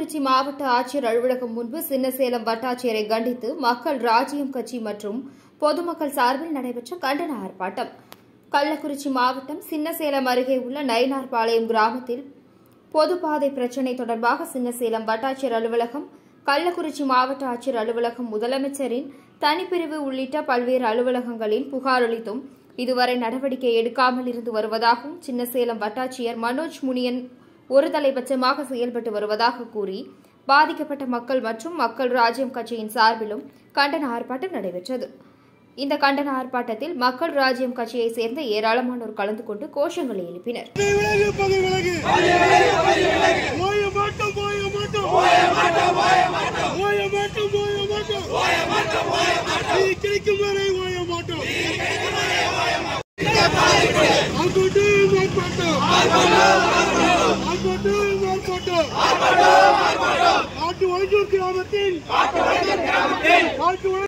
கள்ளக்குறிச்சி மாவட்ட ஆட்சியர் அலுவலகம் முன்பு சின்னசேலம் வட்டாட்சியரை கண்டித்து மக்கள் ராஜ்யம் கட்சி மற்றும் பொதுமக்கள் சார்பில் நடைபெற்ற கண்டன ஆர்ப்பாட்டம் கள்ளக்குறிச்சி மாவட்டம் சின்னசேலம் அருகே உள்ள நயினார்பாளையம் கிராமத்தில் பொதுப்பாதை பிரச்சினை தொடர்பாக சின்னசேலம் வட்டாட்சியர் அலுவலகம் கள்ளக்குறிச்சி மாவட்ட ஆட்சியர் அலுவலகம் முதலமைச்சரின் தனிப்பிரிவு உள்ளிட்ட பல்வேறு அலுவலகங்களில் புகார் அளித்தும் இதுவரை நடவடிக்கை எடுக்காமல் இருந்து வருவதாகவும் சின்னசேலம் வட்டாட்சியர் மனோஜ் முனியன் ஒரு தலைபட்சமாக செயல்பட்டு வருவதாக கூறி பாதிக்கப்பட்ட மக்கள் மற்றும் மக்கள் ராஜ்யம் கட்சியின் சார்பிலும் கண்டன ஆர்ப்பாட்டம் நடைபெற்றது இந்த கண்டன ஆர்ப்பாட்டத்தில் மக்கள் ராஜ்யம் கட்சியைச் சேர்ந்த ஏராளமானோர் கலந்து கொண்டு கோஷங்களை எழுப்பினர் விலகு பகை விலகு ஓய மாட்டோம் ஓய மாட்டோம் ஓய மாட்டோம் ஓய மாட்டோம் நீ கிடைக்கும் வரை ஓய மாட்டோம் ஆர்ப்பாட்டம் ஆர்ப்பாட்டம் ஆர்ப்பாட்டம் ஆட்டு வைஜூர் கிராமத்தில் ஆட்டு